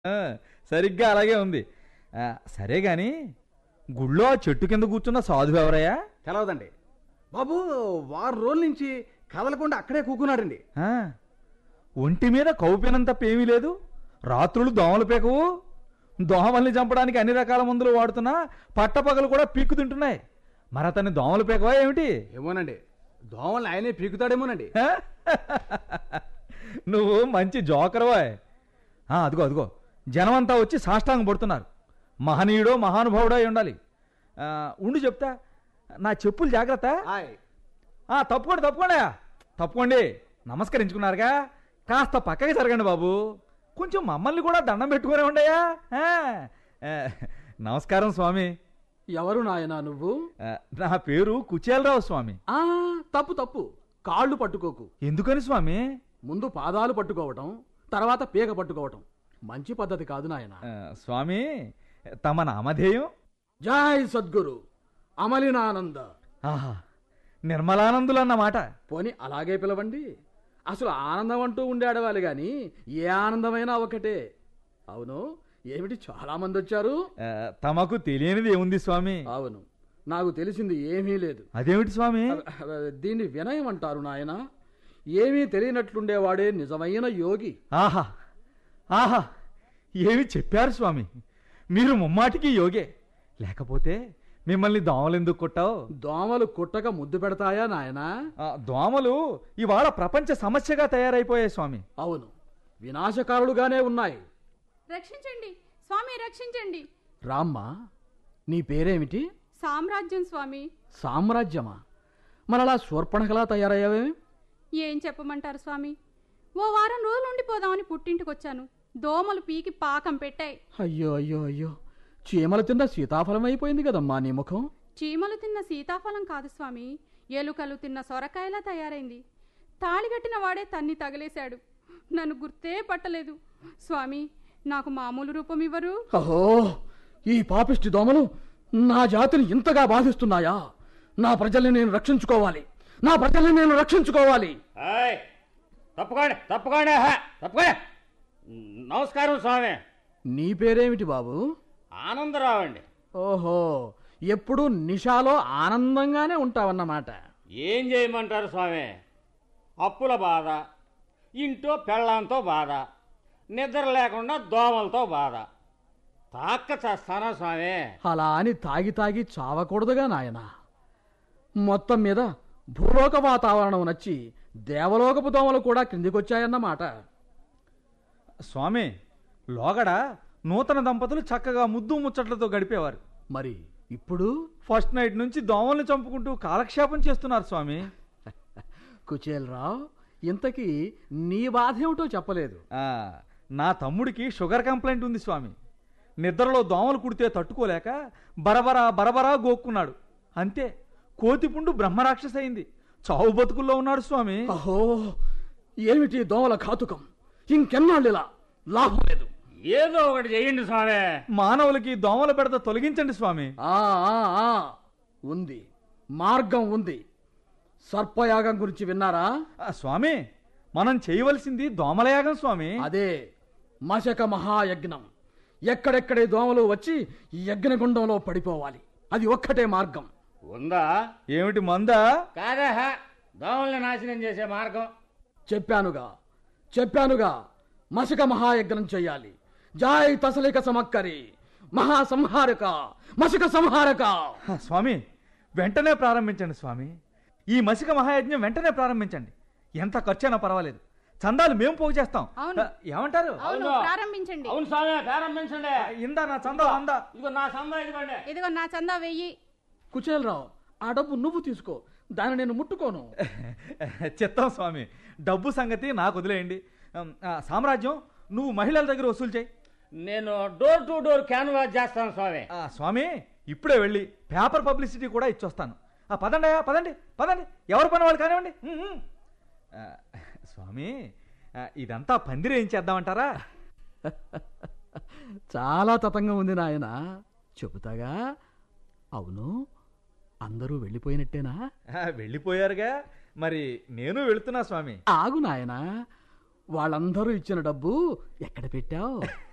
ఆ, సరిగ్గా అలాగే ఉంది ఆ, సరే గాని గుళ్ళో ఆ చెట్టు కింద కూర్చున్న సాధువు ఎవరయ్యా తెలవదండి బాబు వారం రోజుల నుంచి కదలకుండా అక్కడే కూకున్నాడండి ఆ, ఒంటి మీద కౌపినంత తప్ప ఏమీ లేదు రాత్రులు దోమలు పేకవు దోమల్ని చంపడానికి అన్ని రకాల మందులు వాడుతున్నా పట్టపగలు కూడా పీక్కు తింటున్నాయి మరి అతన్ని దోమలు పేకవా ఏమిటి ఏమోనండి దోమల్ని ఆయనే పీకుతాడేమోనండి ఆ? నువ్వు మంచి జోకర్వాయ్ ఆ, అదిగో అదిగో జనమంతా వచ్చి సాష్టాంగం పడుతున్నారు మహనీయుడో మహానుభావుడో అయి ఉండాలి ఆ, ఉండు చెప్తా నా చెప్పులు జాగ్రత్త ఆయ్ ఆ, తప్పుకోండి తప్పుకోండి తప్పుకోండి నమస్కరించుకున్నారుగా కాస్త పక్కకి జరగండి బాబు కొంచెం మమ్మల్ని కూడా దండం పెట్టుకునే ఉండయా ఆ, ఆ, నమస్కారం స్వామి ఎవరు నాయనా నువ్వు ఆ, నా పేరు కుచేలరావు స్వామి ఆ తప్పు తప్పు కాళ్ళు పట్టుకోకు ఎందుకని స్వామి ముందు పాదాలు పట్టుకోవటం తర్వాత పీక పట్టుకోవటం మంచి పద్ధతి కాదు నాయన ఆ, స్వామి తమ నామధేయం జై సద్గురు అమలినానంద ఆహా నిర్మలానందులు అన్నమాట పోని అలాగే పిలవండి అసలు ఆనందం అంటూ ఉండే ఆడవాలి గాని ఏ ఆనందమైనా ఒకటే అవును ఏమిటి చాలా మంది వచ్చారు ఆ, తమకు తెలియనిది ఏముంది స్వామి అవును నాకు తెలిసింది ఏమీ లేదు అదేమిటి స్వామి దీన్ని వినయం అంటారు నాయన ఏమీ తెలియనట్లుండేవాడే నిజమైన యోగి ఆహా ఆహా ఏమి చెప్పారు స్వామి మీరు ముమ్మాటికి యోగే లేకపోతే మిమ్మల్ని దోమలు ఎందుకు కొట్టావు దోమలు కుట్టక ముద్దు పెడతాయా నాయనా ఆ, దోమలు ఇవాళ ప్రపంచ సమస్యగా తయారైపోయాయి స్వామి అవును వినాశకారులుగానే ఉన్నాయి రక్షించండి స్వామి రక్షించండి రామ్మా నీ పేరేమిటి సామ్రాజ్యం స్వామి సామ్రాజ్యమా మరలా శూర్పణకలా తయారయ్యావే ఏం చెప్పమంటారు స్వామి ఓ వారం రోజులు ఉండిపోదామని పుట్టింటికొచ్చాను దోమలు పీకి పాకం పెట్టాయి అయ్యో అయ్యో అయ్యో చీమలు తిన్న సీతాఫలం అయిపోయింది కదమ్మా నీ ముఖం చీమలు తిన్న సీతాఫలం కాదు స్వామి ఎలుకలు తిన్న సొరకాయలా తయారైంది తాళిగట్టిన వాడే తన్ని తగిలేశాడు నన్ను గుర్తే పట్టలేదు స్వామి నాకు మామూలు రూపం ఇవ్వరు అహో ఈ పాపిష్టి దోమలు నా జాతిని ఇంతగా బాధిస్తున్నాయా నా ప్రజల్ని నేను రక్షించుకోవాలి నా ప్రజల్ని నేను రక్షించుకోవాలి హాయ్ తప్పకోండి తప్పకోండి హా, తప్పకోండి నమస్కారం స్వామి నీ పేరేమిటి బాబు ఆనందరావు అండి ఓహో ఎప్పుడు నిషాలో ఆనందంగానే ఉంటావన్నమాట ఏం చేయమంటారు స్వామి అప్పుల బాధ ఇంట్లో పెళ్ళాంతో బాధ నిద్ర లేకుండా దోమలతో బాధ తాక్క చేస్తానా స్వామి అలా అని తాగి తాగి చావకూడదుగా నాయన మొత్తం మీద భూలోక వాతావరణం నచ్చి దేవలోకపు దోమలు కూడా క్రిందికొచ్చాయన్నమాట స్వామి లోగడ నూతన దంపతులు చక్కగా ముద్దు ముచ్చట్లతో గడిపేవారు మరి ఇప్పుడు ఫస్ట్ నైట్ నుంచి దోమల్ని చంపుకుంటూ కాలక్షేపం చేస్తున్నారు స్వామి కుచేలరావు ఇంతకీ నీ బాధ ఏమిటో చెప్పలేదు ఆ, నా తమ్ముడికి షుగర్ కంప్లైంట్ ఉంది స్వామి నిద్రలో దోమలు కుడితే తట్టుకోలేక బరబరా బరబరా గోక్కున్నాడు అంతే కోతిపుండు బ్రహ్మరాక్షస అయింది చావు బతుకుల్లో ఉన్నాడు స్వామి అహో ఏమిటి దోమల ఘాతుకం ఇంకెన్నాళ్ళిలా లాభం లేదు ఏదో ఒకటి చేయండి స్వామి మానవులకి దోమల పెడత తొలగించండి స్వామి ఆ ఆ, ఆ, ఉంది మార్గం ఉంది సర్పయాగం గురించి విన్నారా ఆ, స్వామి మనం చేయవలసింది దోమలయాగం స్వామి అదే మశక మహాయజ్ఞం ఎక్కడెక్కడే దోమలు వచ్చి ఈ యజ్ఞగుండంలో పడిపోవాలి అది ఒక్కటే మార్గం ఉందా ఏమిటి మందా కాదా హా, దోమల్ని నాశనం చేసే మార్గం చెప్పానుగా చెప్పానుగా మశక మహాయజ్ఞం చెయ్యాలి జాయ్ తసలిక సమక్కరి మహాసంహారక మశక సంహారక హ, స్వామి వెంటనే ప్రారంభించండి స్వామి ఈ మసిక మహాయజ్ఞం వెంటనే ప్రారంభించండి ఎంత ఖర్చైనా పర్వాలేదు చందాలు మేము పోగు చేస్తాం అవును. ఆ, ఏమంటారు అవును అవును. ప్రారంభించండి అవును స్వామి ప్రారంభించండి ఇందా నా చందా అందా ఇదిగో నా సందా ఇదిగోండి ఇదిగో నా చందా వెయ్యి కుచేలరావు ఆ డబ్బు నువ్వు తీసుకో దాన్ని నేను ముట్టుకోను చిత్తం స్వామి డబ్బు సంగతి నాకు వదిలేయండి ఉమ్, ఆ, సామ్రాజ్యం నువ్వు మహిళల దగ్గర వసూలు చేయి నేను డోర్ టు డోర్ క్యాన్వాస్ చేస్తాను స్వామి ఆ, స్వామి ఇప్పుడే వెళ్ళి పేపర్ పబ్లిసిటీ కూడా ఇచ్చొస్తాను ఆ, పదండి అయ్యా, పదండి పదండి ఎవరు పని వాళ్ళు కానివ్వండి ఉమ్, ఉమ్. ఆ, స్వామి ఆ, ఇదంతా పందిరి ఏం చేద్దామంటారా చాలా తతంగం ఉంది నాయన చెబుతాగా అవును అందరూ వెళ్ళిపోయినట్టేనా ఆ, వెళ్ళిపోయారుగా మరి నేను వెళుతున్నా స్వామి ఆగు నాయనా వాళ్ళందరూ ఇచ్చిన డబ్బు ఎక్కడ పెట్టావు